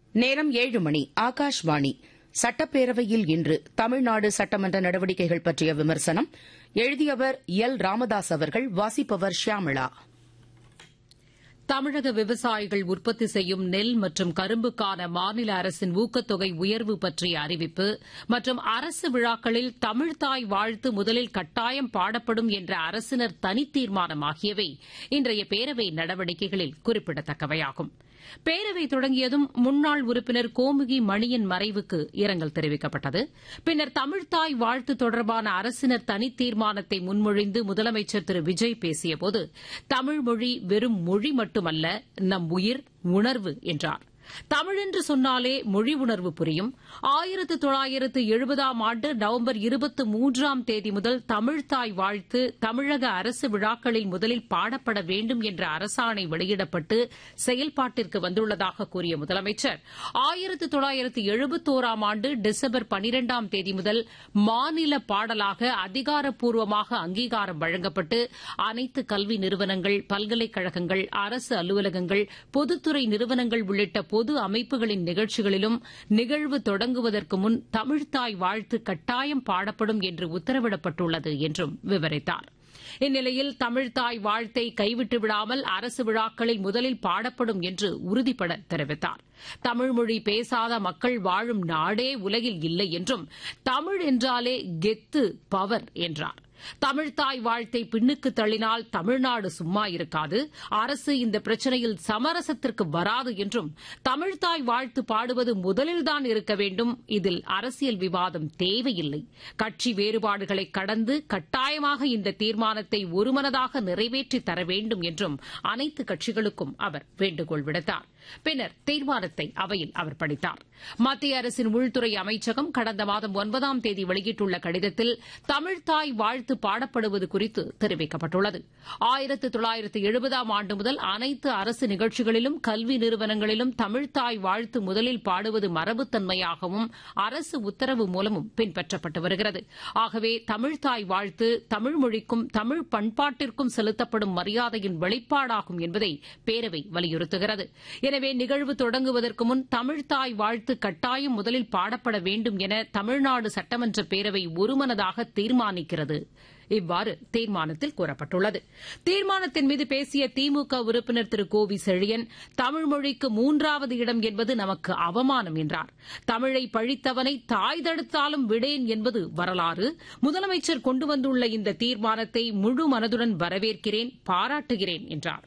நேரம் ஏழு மணி ஆகாஷ்வாணி சட்டப்பேரவையில் இன்று தமிழ்நாடு சட்டமன்ற நடவடிக்கைகள் பற்றிய விமர்சனம் எழுதியவர் எல் ராமதாஸ் அவர்கள் வாசிப்பவர் ஷியாமளா தமிழக விவசாயிகள் உற்பத்தி செய்யும் நெல் மற்றும் கரும்புக்கான மாநில அரசின் ஊக்கத்தொகை உயர்வு பற்றிய அறிவிப்பு மற்றும் அரசு விழாக்களில் தமிழ்தாய் வாழ்த்து முதலில் கட்டாயம் பாடப்படும் என்ற அரசினர் தனித்தீர்மானம் ஆகியவை இன்றைய பேரவை நடவடிக்கைகளில் குறிப்பிடத்தக்கவையாகும் பேரவை தொடங்கியதும் முன்னாள் உறுப்பினர் கோமுகி மணியின் மறைவுக்கு இரங்கல் தெரிவிக்கப்பட்டது பின்னர் தமிழ்தாய் வாழ்த்து தொடர்பான அரசினர் தனித்தீர்மானத்தை முன்மொழிந்து முதலமைச்சர் திரு விஜய் பேசியபோது தமிழ் மொழி வெறும் மொழி மட்டுமல்ல நம் உயிர் உணர்வு என்றார் தமிழ் என்று சொன்னாலே மொழி உணர்வு புரியும் ஆயிரத்து தொள்ளாயிரத்து எழுபதாம் ஆண்டு நவம்பர் இருபத்தி மூன்றாம் தேதி முதல் தமிழ்தாய் வாழ்த்து தமிழக அரசு விழாக்களில் முதலில் பாடப்பட வேண்டும் என்ற அரசாணை வெளியிடப்பட்டு செயல்பாட்டிற்கு வந்துள்ளதாக கூறிய முதலமைச்சர் ஆயிரத்து தொள்ளாயிரத்து எழுபத்தோராம் ஆண்டு டிசம்பர் பனிரெண்டாம் தேதி முதல் மாநில பாடலாக அதிகாரப்பூர்வமாக அங்கீகாரம் வழங்கப்பட்டு அனைத்து கல்வி நிறுவனங்கள் பல்கலைக்கழகங்கள் அரசு அலுவலகங்கள் பொதுத்துறை நிறுவனங்கள் உள்ளிட்ட பொது அமைப்புகளின் நிகழ்ச்சிகளிலும் நிகழ்வு தொடங்குவதற்கு முன் தமிழ்தாய் வாழ்த்து கட்டாயம் பாடப்படும் என்று உத்தரவிடப்பட்டுள்ளது என்றும் விவரித்தார் இந்நிலையில் தமிழ்தாய் வாழ்த்தை கைவிட்டு விடாமல் அரசு விழாக்களில் முதலில் பாடப்படும் என்று உறுதிபட தெரிவித்தார் தமிழ்மொழி பேசாத மக்கள் வாழும் நாடே உலகில் இல்லை என்றும் தமிழ் என்றாலே கெத்து பவர் என்றார் தமிழ்தாய் வாழ்த்தை பின்னுக்கு தள்ளினால் தமிழ்நாடு சும்மா இருக்காது அரசு இந்த பிரச்சினையில் சமரசத்திற்கு வராது என்றும் தமிழ்தாய் வாழ்த்து பாடுவது முதலில்தான் இருக்க வேண்டும் இதில் அரசியல் விவாதம் தேவையில்லை கட்சி வேறுபாடுகளை கடந்து கட்டாயமாக இந்த தீர்மானத்தை ஒருமனதாக நிறைவேற்றி தர வேண்டும் என்றும் அனைத்து கட்சிகளுக்கும் அவர் வேண்டுகோள் விடுத்தார் பின்னர் தீர்மானத்தை அவையில் அவர் படித்தார் மத்திய அரசின் உள்துறை அமைச்சகம் கடந்த மாதம் ஒன்பதாம் தேதி வெளியிட்டுள்ள கடிதத்தில் தமிழ்தாய் வாழ்த்து பாடப்படுவது குறித்து தெரிவிக்கப்பட்டுள்ளது ஆயிரத்து தொள்ளாயிரத்து எழுபதாம் ஆண்டு முதல் அனைத்து அரசு நிகழ்ச்சிகளிலும் கல்வி நிறுவனங்களிலும் தமிழ்தாய் வாழ்த்து முதலில் பாடுவது மரபுத்தன்மையாகவும் அரசு உத்தரவு மூலமும் பின்பற்றப்பட்டு வருகிறது ஆகவே தமிழ்தாய் வாழ்த்து தமிழ் மொழிக்கும் தமிழ் பண்பாட்டிற்கும் செலுத்தப்படும் மரியாதையின் வெளிப்பாடாகும் என்பதை பேரவை வலியுறுத்துகிறது எனவே நிகழ்வு தொடங்குவதற்கு முன் தமிழ்தாய் வாழ்த்து கட்டாயம் முதலில் பாடப்பட வேண்டும் என தமிழ்நாடு சட்டமன்ற பேரவை ஒருமனதாக தீர்மானிக்கிறது இவ்வாறு தீர்மானத்தில் கூறப்பட்டுள்ளது தீர்மானத்தின் மீது பேசிய திமுக உறுப்பினர் திரு கோவி செழியன் தமிழ் மொழிக்கு மூன்றாவது இடம் என்பது நமக்கு அவமானம் என்றார் தமிழை பழித்தவனை தாய் தடுத்தாலும் விடேன் என்பது வரலாறு முதலமைச்சர் கொண்டு வந்துள்ள இந்த தீர்மானத்தை முழு மனதுடன் வரவேற்கிறேன் பாராட்டுகிறேன் என்றார்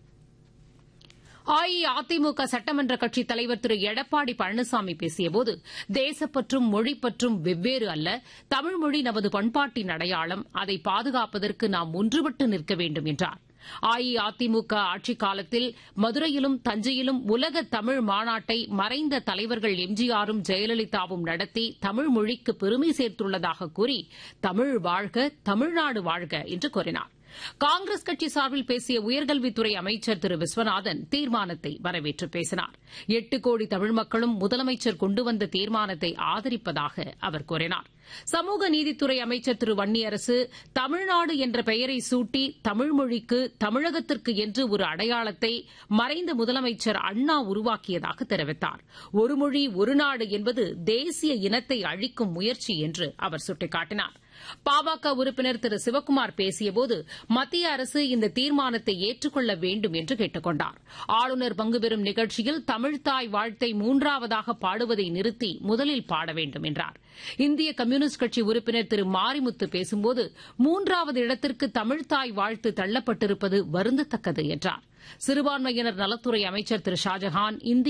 அஇஅதிமுக சட்டமன்ற கட்சித் தலைவர் திரு எடப்பாடி பழனிசாமி பேசியபோது தேசப்பற்றும் மொழிப்பற்றும் வெவ்வேறு அல்ல தமிழ்மொழி நமது பண்பாட்டின் அடையாளம் அதை பாதுகாப்பதற்கு நாம் ஒன்றுபட்டு நிற்க வேண்டும் என்றார் அஇஅதிமுக ஆட்சிக் காலத்தில் மதுரையிலும் தஞ்சையிலும் உலக தமிழ் மாநாட்டை மறைந்த தலைவர்கள் எம்ஜிஆரும் ஜெயலலிதாவும் நடத்தி தமிழ் மொழிக்கு பெருமை சேர்த்துள்ளதாக கூறி தமிழ் வாழ்க தமிழ்நாடு வாழ்க என்று கூறினார் காங்கிரஸ் கட்சி சார்பில் பேசிய உயர்கல்வித்துறை அமைச்சர் திரு விஸ்வநாதன் தீர்மானத்தை வரவேற்று பேசினார் எட்டு கோடி தமிழ் மக்களும் முதலமைச்சர் கொண்டு வந்த தீர்மானத்தை ஆதரிப்பதாக அவர் கூறினார் சமூக நீதித்துறை அமைச்சர் திரு வன்னியரசு தமிழ்நாடு என்ற பெயரை சூட்டி தமிழ் மொழிக்கு தமிழகத்திற்கு என்று ஒரு அடையாளத்தை மறைந்த முதலமைச்சர் அண்ணா உருவாக்கியதாக தெரிவித்தார் ஒரு மொழி ஒரு நாடு என்பது தேசிய இனத்தை அழிக்கும் முயற்சி என்று அவர் சுட்டிக்காட்டினார் பாமக உறுப்பினர் திரு சிவக்குமார் பேசியபோது மத்திய அரசு இந்த தீர்மானத்தை ஏற்றுக்கொள்ள வேண்டும் என்று கேட்டுக் கொண்டார் ஆளுநர் பங்குபெறும் நிகழ்ச்சியில் தமிழ்தாய் வாழ்த்தை மூன்றாவதாக பாடுவதை நிறுத்தி முதலில் பாட வேண்டும் என்றார் இந்திய கம்யூனிஸ்ட் கட்சி உறுப்பினர் திரு மாரிமுத்து பேசும்போது மூன்றாவது இடத்திற்கு தமிழ்தாய் வாழ்த்து தள்ளப்பட்டிருப்பது வருந்தத்தக்கது என்றார் சிறுபான்மையினர் நலத்துறை அமைச்சர் திரு ஷாஜஹான் இந்திய